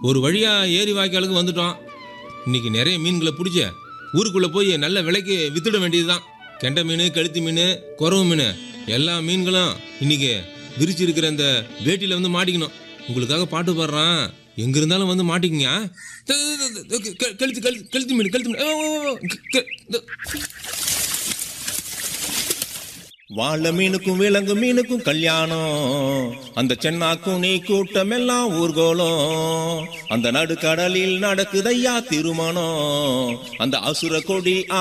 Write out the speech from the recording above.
ஒரு வழியா ஏரி வாய்க்காலுக்கு வந்துட்டோம் இன்னைக்கு நிறைய மீன்களை பிடிச்ச ஊருக்குள்ள போய் நல்ல விலைக்கு வித்துட வேண்டியதுதான் கெண்டை மீன் கழுத்து மீன் குறவு மீன் எல்லா மீன்களும் இன்னைக்கு விரிச்சு இருக்கிற இந்த வேட்டியில வந்து மாட்டிக்கணும் உங்களுக்காக பாட்டு பாடுறான் எங்க இருந்தாலும் வந்து மாட்டிக்கங்க த- த- த- த- கெ- கழுத்து கழுத்து கழுத்து மீன் கழுத்து மீன் ஓ, ஓ, ஓ, கெ- கெ- த- வாழ மீனுக்கும் விலங்கு மீனுக்கும் கல்யாணம் அந்த சென்னாக்கும் நீ கூட்டம் எல்லாம் ஊர்கோலம் அந்த நடுக்கடலில் நடக்குதையா திருமணம் அந்த அசுர கொடி